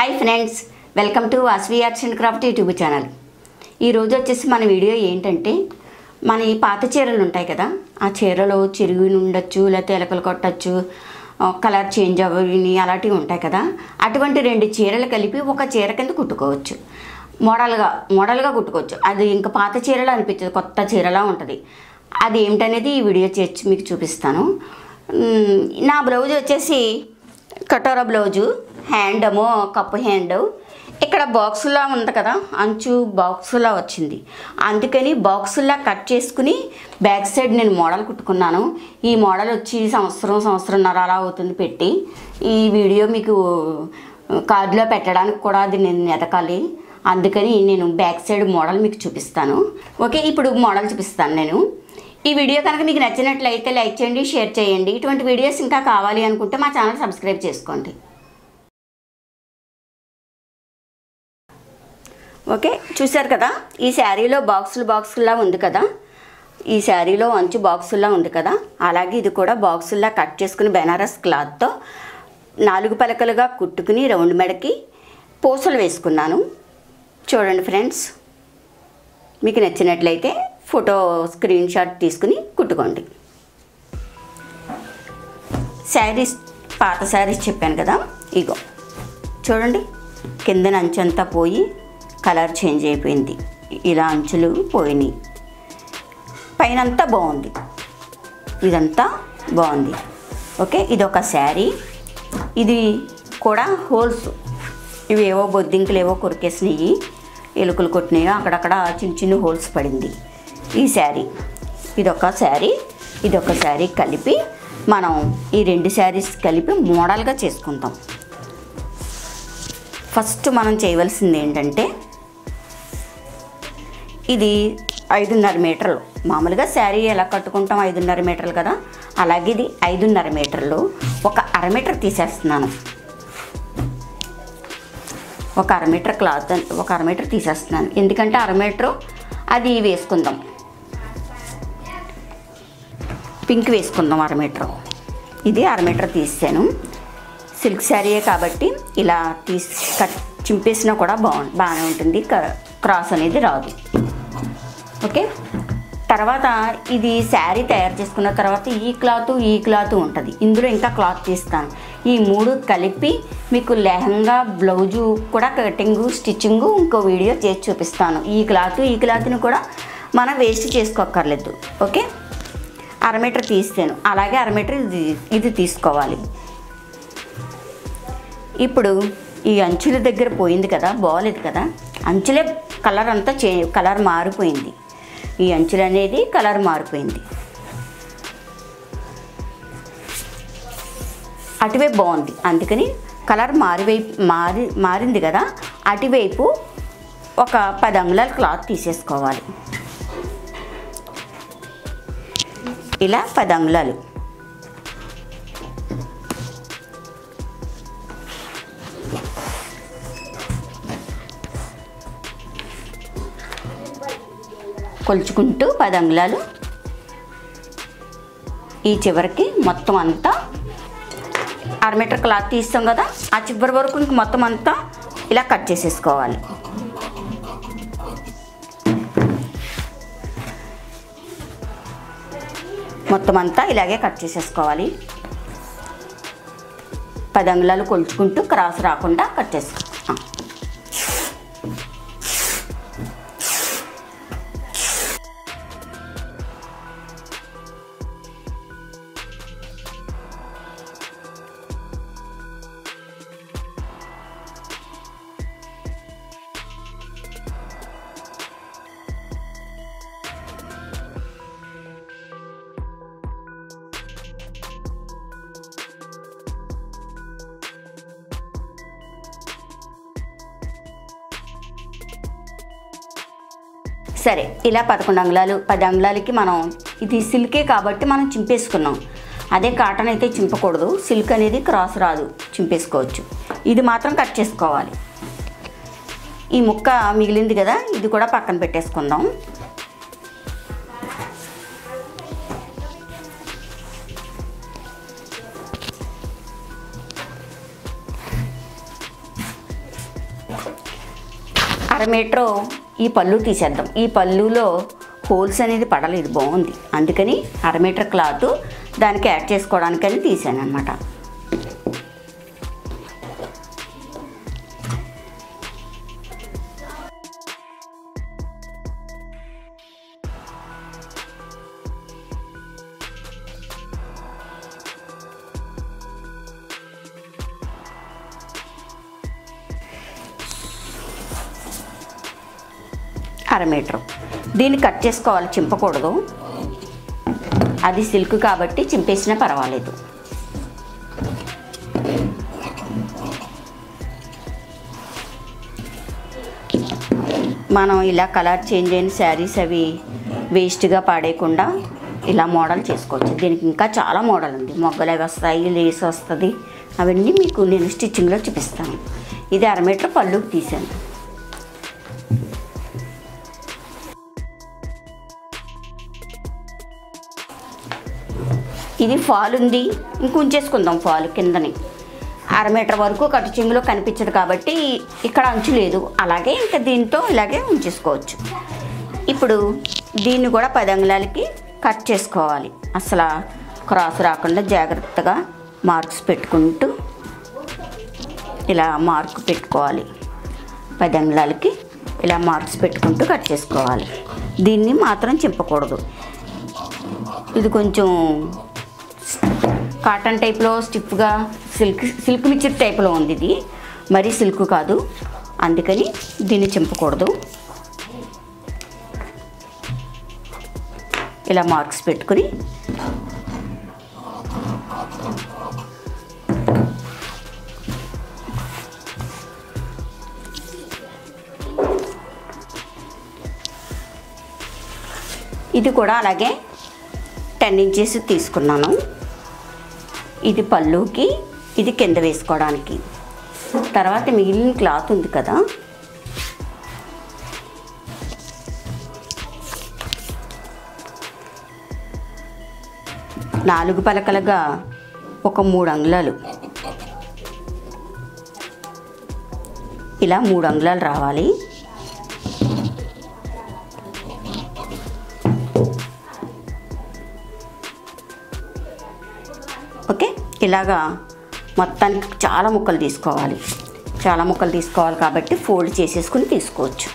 Hi friends welcome to Aswi arts and craft YouTube channel ఈరోజు వచ్చేసి మన వీడియో ఏంటంటే మన ఈ పాత చీరలు ఉంటాయి కదా ఆ చీరలు చిరిగి ఉండొచ్చు లేకపోతే ఎలకలు కొట్టచ్చు కలర్ చేంజ్ అవ్వని అలాంటివి ఉంటాయి కదా అటువంటి రెండు చీరలు కలిపి ఒక చీర కింద కుట్టుకోవచ్చు మోడల్గా మోడల్గా కుట్టుకోవచ్చు అది ఇంకా పాత చీరలా అనిపించదు కొత్త చీరలా ఉంటుంది అది ఏమిటనేది ఈ వీడియో చేసి మీకు చూపిస్తాను మ్, నా బ్లౌజ్ వచ్చేసి కటోరా బ్లౌజు హ్యాండ్ ఏమో కప్పు హ్యాండ్ ఇక్కడ బాక్సులా ఉంది కదా అంచు బాక్సులా వచ్చింది అందుకని బాక్సులా కట్ చేసుకుని బ్యాక్ సైడ్ నేను మోడల్ కుట్టుకున్నాను ఈ మోడల్ వచ్చి సంవత్సరం సంవత్సరంన్నర అలా అవుతుంది పెట్టి ఈ వీడియో మీకు కార్డులో పెట్టడానికి కూడా అది నేను ఎదకాలి అందుకని నేను బ్యాక్ సైడ్ మోడల్ మీకు చూపిస్తాను ఓకే ఇప్పుడు మోడల్ చూపిస్తాను నేను ఈ వీడియో కనుక మీకు నచ్చినట్లయితే లైక్ చేయండి షేర్ చేయండి ఇటువంటి వీడియోస్ ఇంకా కావాలి అనుకుంటే మా ఛానల్ సబ్స్క్రైబ్ చేసుకోండి ఓకే చూశారు కదా ఈ శారీలో బాక్సులు బాక్సుల్లా ఉంది కదా ఈ శారీలో అంచు బాక్సుల్లా ఉంది కదా అలాగే ఇది కూడా బాక్సుల్లా కట్ చేసుకుని బెనారస్ క్లాత్తో నాలుగు పలకలుగా కుట్టుకుని రౌండ్ మెడకి పూసలు వేసుకున్నాను చూడండి ఫ్రెండ్స్ మీకు నచ్చినట్లయితే ఫోటో స్క్రీన్ షాట్ తీసుకుని కుట్టుకోండి శారీస్ పాత శారీస్ చెప్పాను కదా ఇగో చూడండి కిందన అంచంతా పోయి కలర్ చేంజ్ అయిపోయింది ఇలా అంచులు పోయినాయి పైన అంతా బాగుంది ఇదంతా బాగుంది ఓకే ఇది ఒక శారీ ఇది కూడా హోల్స్ ఇవి ఏవో బొద్దింకలు ఏవో కొరికేసినాయి ఎలుకలు కొట్టినాయో అక్కడక్కడ చిన్న చిన్న హోల్స్ పడింది ఈ శారీ ఇదొక శారీ ఇదొక శారీ కలిపి మనం ఈ రెండు శారీస్ కలిపి మోడల్గా చేసుకుంటాం ఫస్ట్ మనం చేయవలసింది ఏంటంటే ఇది ఐదున్నర మీటర్లు మామూలుగా శారీ ఎలా కట్టుకుంటాం ఐదున్నర మీటర్లు కదా అలాగే ఇది ఐదున్నర మీటర్లు ఒక అర మీటర్ తీసేస్తున్నాను ఒక అర మీటర్ క్లాత్ ఒక అర మీటర్ తీసేస్తున్నాను ఎందుకంటే అర మీటర్ అది వేసుకుందాం పింక్ వేసుకుందాం అర మీటర్ ఇది అర మీటర్ తీసాను సిల్క్ శారీయే కాబట్టి ఇలా తీసి కట్ చింపేసినా కూడా బాగు బాగానే ఉంటుంది క- క్రాస్ అనేది రాదు ఓకే తర్వాత ఇది శారీ తయారు చేసుకున్న తర్వాత ఈ క్లాత్ ఈ క్లాత్ ఉంటుంది ఇందులో ఇంకా క్లాత్ తీస్తాను ఈ మూడు కలిపి మీకు లెహంగా బ్లౌజు కూడా కటింగు స్టిచ్చింగు ఇంకో వీడియో చేసి చూపిస్తాను ఈ క్లాత్ ఈ క్లాత్ని కూడా మనం వేస్ట్ చేసుకోక్కర్లేదు ఓకే అర మీటర్ తీస్తాను అలాగే అర మీటర్ ఇది ఇది తీసుకోవాలి ఇప్పుడు ఈ అంచుల దగ్గర పోయింది కదా బాగోలేదు కదా అంచులే కలర్ అంతా చే కలర్ మారిపోయింది ఈ అంచులు అనేది కలర్ మారిపోయింది అటువైపు బాగుంది అందుకని కలర్ మారివైపు మారి మారింది కదా అటువైపు ఒక పది అంగుళాల క్లాత్ తీసేసుకోవాలి ఇలా పది అంగుళాలు కొలుచుకుంటూ పది అంగుళాలు ఈ చివరికి మొత్తం అంతా అర మీటర్ క్లాత్ తీస్తాం కదా ఆ చివరి వరకు ఇంక మొత్తం అంతా ఇలా కట్ చేసేసుకోవాలి మొత్తం అంతా ఇలాగే కట్ చేసేసుకోవాలి పది అంగుళాలు కొలుచుకుంటూ క్రాస్ రాకుండా కట్ చేసుకో ఆ. సరే ఇలా పదకొండు అంగుళాలు పది అంగుళాలకి మనం ఇది సిల్కే కాబట్టి మనం చింపేసుకున్నాం అదే కాటన్ అయితే చింపకూడదు సిల్క్ అనేది క్రాస్ రాదు చింపేసుకోవచ్చు ఇది మాత్రం కట్ చేసుకోవాలి ఈ ముక్క మిగిలింది కదా ఇది కూడా పక్కన పెట్టేసుకుందాం అర మీటరు ఈ పళ్ళు తీసేద్దాం ఈ పళ్ళులో హోల్స్ అనేది పడలేదు బాగుంది అందుకని అర మీటర్ క్లాత్ దానికి యాడ్ చేసుకోవడానికని తీసాను అనమాట అర మీటర్ దీన్ని కట్ చేసుకోవాలి చింపకూడదు అది సిల్క్ కాబట్టి చింపేసినా పర్వాలేదు మనం ఇలా కలర్ చేంజ్ అయిన శారీస్ అవి వేస్ట్గా పాడేయకుండా ఇలా మోడల్ చేసుకోవచ్చు దీనికి ఇంకా చాలా మోడల్ ఉంది మొగ్గలు అవి వస్తాయి లేస్ వస్తుంది అవన్నీ మీకు నేను స్టిచ్చింగ్లో చూపిస్తాను ఇది అర మీటర్ పళ్ళుకి తీసాను ఇది ఫాల్ ఉంది ఇంక ఉంచేసుకుందాం ఫాల్ కిందని అర మీటర్ వరకు కట్టు చెంగులో కనిపించదు కాబట్టి ఇక్కడ అంచు లేదు అలాగే ఇంకా దీంతో ఇలాగే ఉంచేసుకోవచ్చు ఇప్పుడు దీన్ని కూడా పది అంగుళాలకి కట్ చేసుకోవాలి అసలు క్రాస్ రాకుండా జాగ్రత్తగా మార్క్స్ పెట్టుకుంటూ ఇలా మార్క్ పెట్టుకోవాలి పది అంగుళాలకి ఇలా మార్క్స్ పెట్టుకుంటూ కట్ చేసుకోవాలి దీన్ని మాత్రం చింపకూడదు ఇది కొంచెం కాటన్ టైప్లో స్టిఫ్గా సిల్క్ సిల్క్ మిక్చర్ టైప్లో ఉంది ఇది మరీ సిల్క్ కాదు అందుకని దీన్ని చింపకూడదు ఇలా మార్క్స్ పెట్టుకుని ఇది కూడా అలాగే టెన్ ఇంచెస్ తీసుకున్నాను ఇది పళ్ళుకి ఇది కింద వేసుకోవడానికి తర్వాత మిగిలిన క్లాత్ ఉంది కదా నాలుగు పలకలుగా ఒక మూడు అంగుళాలు ఇలా మూడు అంగుళాలు రావాలి ఓకే ఇలాగా మొత్తానికి చాలా ముక్కలు తీసుకోవాలి చాలా ముక్కలు తీసుకోవాలి కాబట్టి ఫోల్డ్ చేసేసుకుని తీసుకోవచ్చు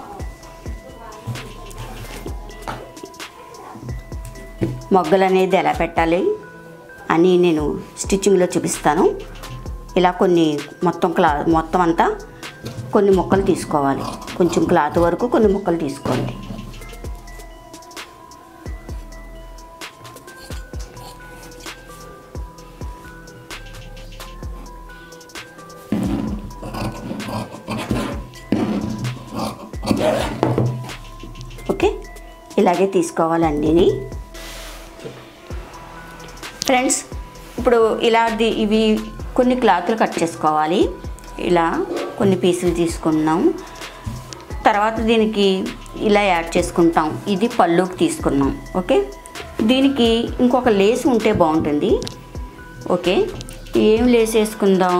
మొగ్గలు అనేది ఎలా పెట్టాలి అని నేను స్టిచ్చింగ్లో చూపిస్తాను ఇలా కొన్ని మొత్తం క్లా మొత్తం అంతా కొన్ని ముక్కలు తీసుకోవాలి కొంచెం క్లాత్ వరకు కొన్ని ముక్కలు తీసుకోండి ఓకే ఇలాగే తీసుకోవాలి అన్నీని ఫ్రెండ్స్ ఇప్పుడు ఇలా ది- ఇవి కొన్ని క్లాతులు కట్ చేసుకోవాలి ఇలా కొన్ని పీసులు తీసుకున్నాం తర్వాత దీనికి ఇలా యాడ్ చేసుకుంటాం ఇది పళ్ళుకి తీసుకున్నాం ఓకే దీనికి ఇంకొక లేస్ ఉంటే బాగుంటుంది ఓకే ఏం లేస్ వేసుకుందాం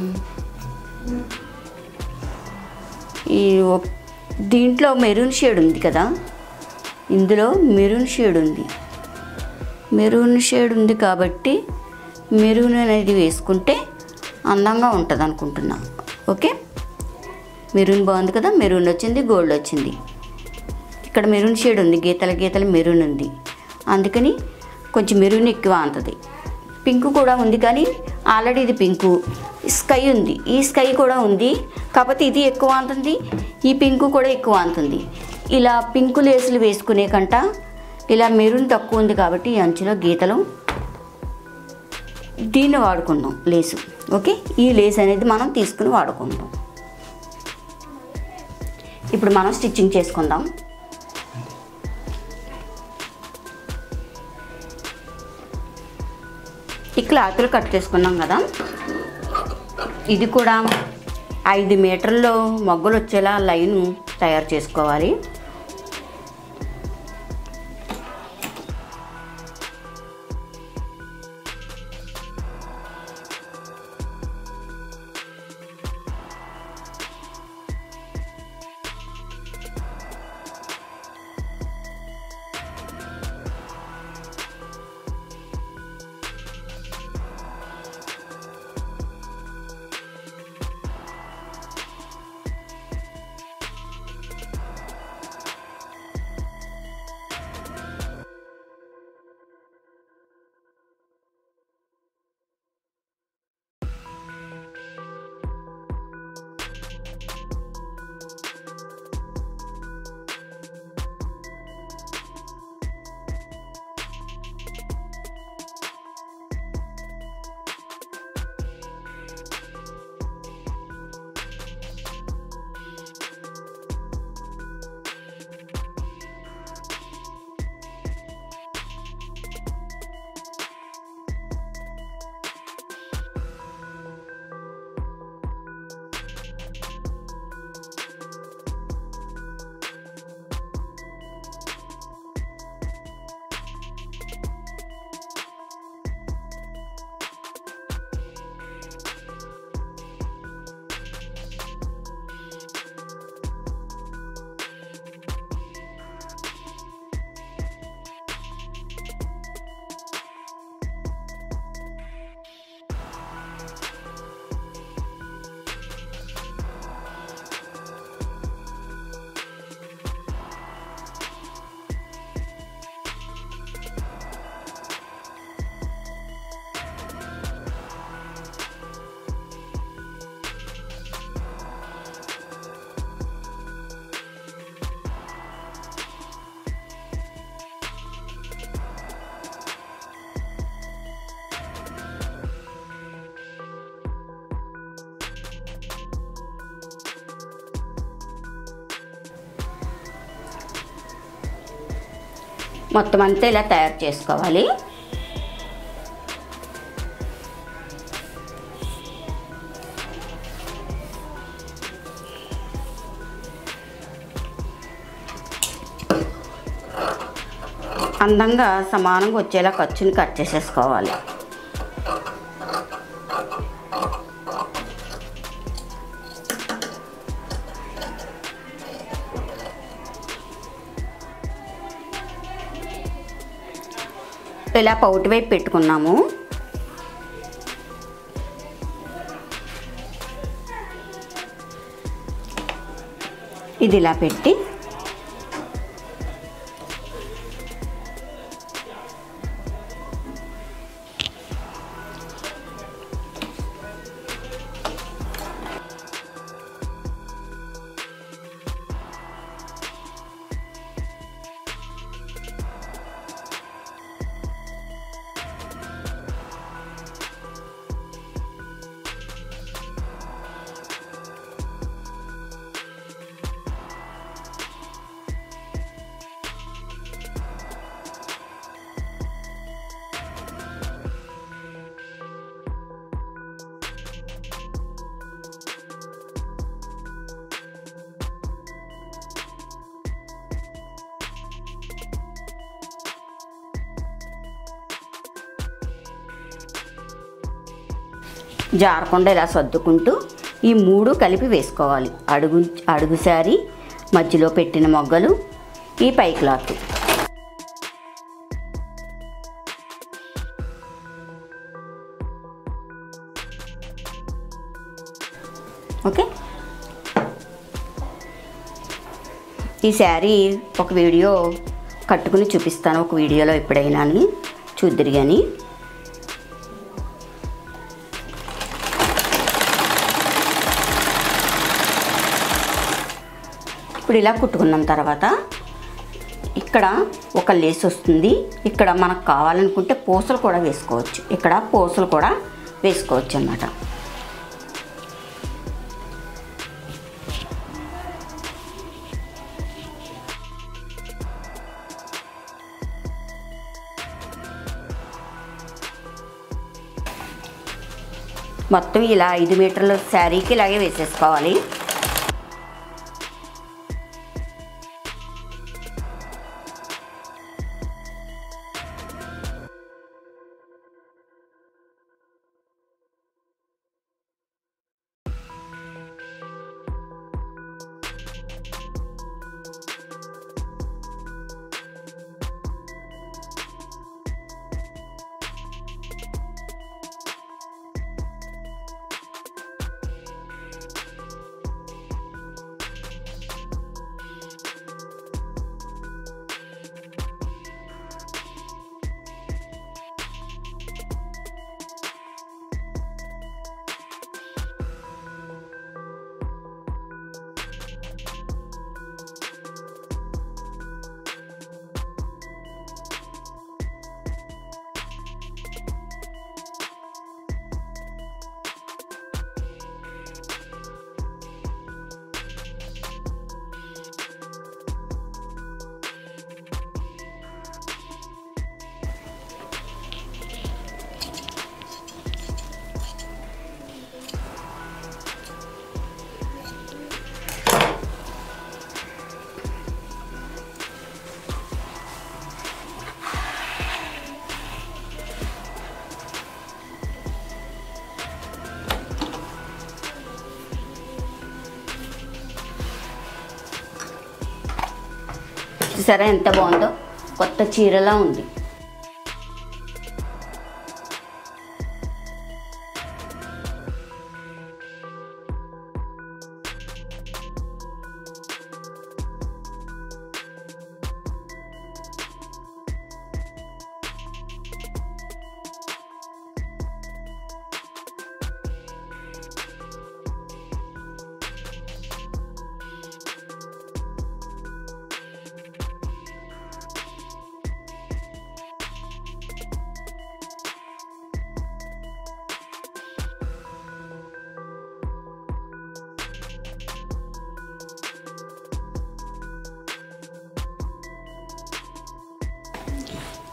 ఈ ఒక్- దీంట్లో మెరూన్ షేడ్ ఉంది కదా ఇందులో మెరూన్ షేడ్ ఉంది మెరూన్ షేడ్ ఉంది కాబట్టి మెరూన్ అనేది వేసుకుంటే అందంగా ఉంటుంది అనుకుంటున్నా ఓకే మెరూన్ బాగుంది కదా మెరూన్ వచ్చింది గోల్డ్ వచ్చింది ఇక్కడ మెరూన్ షేడ్ ఉంది గీతల గీతల మెరూన్ ఉంది అందుకని కొంచెం మెరూన్ ఎక్కువ అంతది పింక్ కూడా ఉంది కానీ ఆల్రెడీ ఇది పింకు స్కై ఉంది ఈ స్కై కూడా ఉంది కాకపోతే ఇది ఎక్కువ అంతుంది ఈ పింకు కూడా ఎక్కువ అంతుంది ఇలా పింకు లేసులు వేసుకునే కంట ఇలా మెరూన్ తక్కువ ఉంది కాబట్టి ఈ అంచులో గీతలు దీన్ని వాడుకుందాం లేసు ఓకే ఈ లేస్ అనేది మనం తీసుకుని వాడుకుందాం ఇప్పుడు మనం స్టిచ్చింగ్ చేసుకుందాం ఈ క్లాతులు కట్ చేసుకున్నాం కదా ఇది కూడా ఐదు మీటర్లో మొగ్గలు వచ్చేలా లైన్ తయారు చేసుకోవాలి మొత్తం అంతా ఇలా తయారు చేసుకోవాలి అందంగా సమానంగా వచ్చేలా ఖర్చుని కట్ చేసేసుకోవాలి ఇలా పౌటి వైపు పెట్టుకున్నాము ఇది ఇలా పెట్టి జారకుండా ఇలా సర్దుకుంటూ ఈ మూడు కలిపి వేసుకోవాలి అడుగు అడుగు శారీ మధ్యలో పెట్టిన మొగ్గలు ఈ పై క్లాత్ ఓకే ఈ శారీ ఒక వీడియో కట్టుకుని చూపిస్తాను ఒక వీడియోలో ఎప్పుడైనా చూద్దరు కానీ ఇప్పుడు ఇలా కుట్టుకున్న తర్వాత ఇక్కడ ఒక లేస్ వస్తుంది ఇక్కడ మనకు కావాలనుకుంటే పూసలు కూడా వేసుకోవచ్చు ఇక్కడ పూసలు కూడా వేసుకోవచ్చు అన్నమాట మొత్తం ఇలా ఐదు మీటర్ల శారీకి ఇలాగే వేసేసుకోవాలి చూసారా ఎంత బాగుందో కొత్త చీరలా ఉంది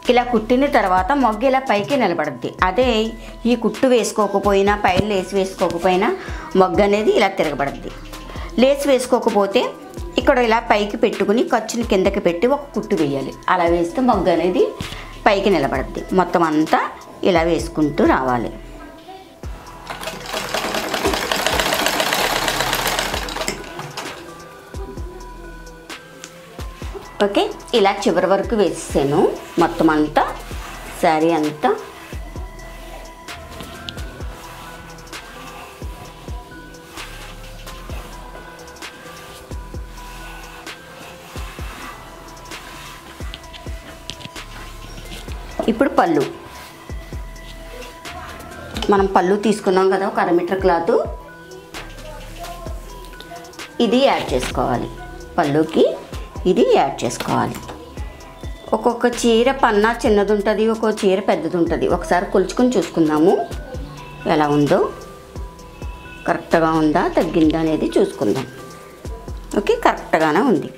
ఇలా కుట్టిన తర్వాత మొగ్గ ఇలా పైకి నిలబడుద్ది అదే ఈ కుట్టు వేసుకోకపోయినా పైన లేసి వేసుకోకపోయినా మొగ్గ అనేది ఇలా తిరగబడుద్ది లేస్ వేసుకోకపోతే ఇక్కడ ఇలా పైకి పెట్టుకుని ఖర్చుని కిందకి పెట్టి ఒక కుట్టు వేయాలి అలా వేస్తే మొగ్గ అనేది పైకి నిలబడుద్ది మొత్తం అంతా ఇలా వేసుకుంటూ రావాలి ఓకే ఇలా చివరి వరకు వేసేసాను మొత్తం అంతా శారీ అంతా ఇప్పుడు పళ్ళు మనం పళ్ళు తీసుకున్నాం కదా ఒక అర మీటర్ క్లాత్ ఇది యాడ్ చేసుకోవాలి పళ్ళుకి ఇది యాడ్ చేసుకోవాలి ఒక్కొక్క చీర పన్నా చిన్నది ఉంటుంది ఒక్కొక్క చీర పెద్దది ఉంటుంది ఒకసారి కొలుచుకొని చూసుకుందాము ఎలా ఉందో కరెక్ట్గా ఉందా తగ్గిందా అనేది చూసుకుందాం ఓకే కరెక్ట్గానే ఉంది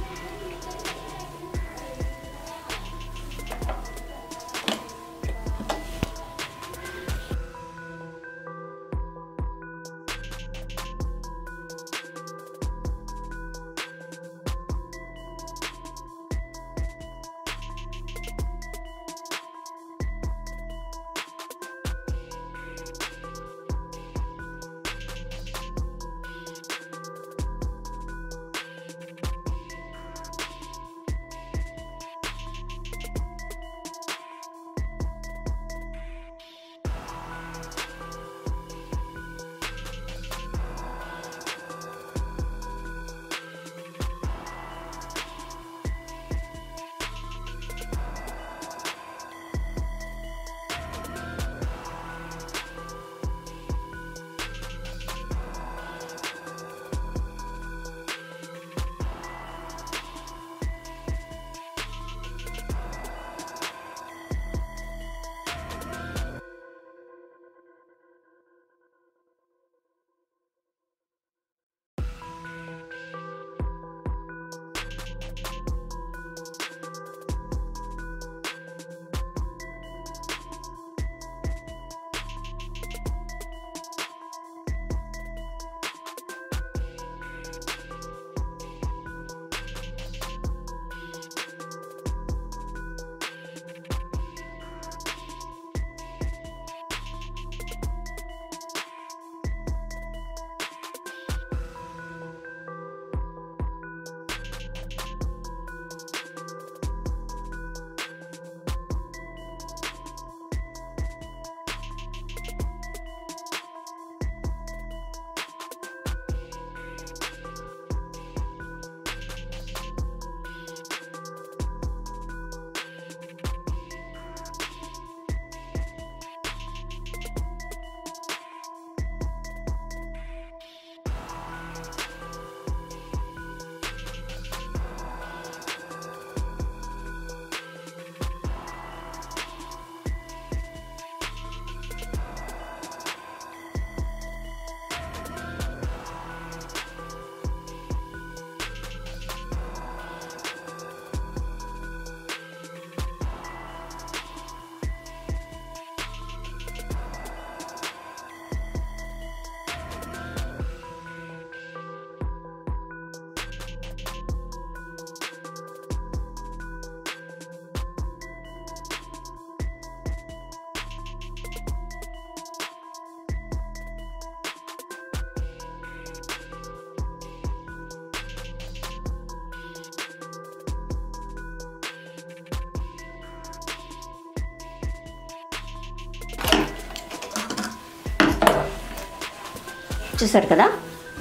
చూసారు కదా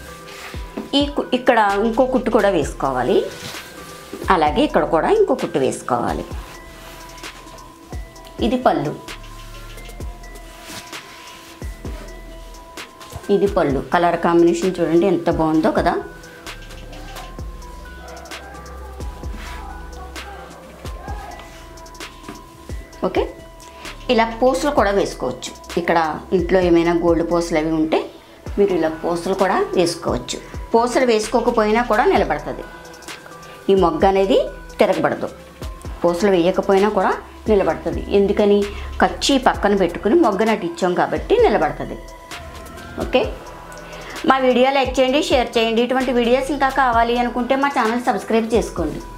ఈ కు- ఇక్కడ ఇంకో కుట్టు కూడా వేసుకోవాలి అలాగే ఇక్కడ కూడా ఇంకో కుట్టు వేసుకోవాలి ఇది పళ్ళు ఇది పళ్ళు కలర్ కాంబినేషన్ చూడండి ఎంత బాగుందో కదా ఓకే ఇలా పూసలు కూడా వేసుకోవచ్చు ఇక్కడ ఇంట్లో ఏమైనా గోల్డ్ పూసలు అవి ఉంటే మీరు ఇలా పూసలు కూడా వేసుకోవచ్చు పూసలు వేసుకోకపోయినా కూడా నిలబడుతుంది ఈ మొగ్గ అనేది తిరగబడదు పూసలు వేయకపోయినా కూడా నిలబడుతుంది ఎందుకని కచ్చి పక్కన పెట్టుకుని మొగ్గనట్టు ఇచ్చాం కాబట్టి నిలబడుతుంది ఓకే మా వీడియో లైక్ చేయండి షేర్ చేయండి ఇటువంటి వీడియోస్ ఇంకా కావాలి అనుకుంటే మా ఛానల్ సబ్స్క్రైబ్ చేసుకోండి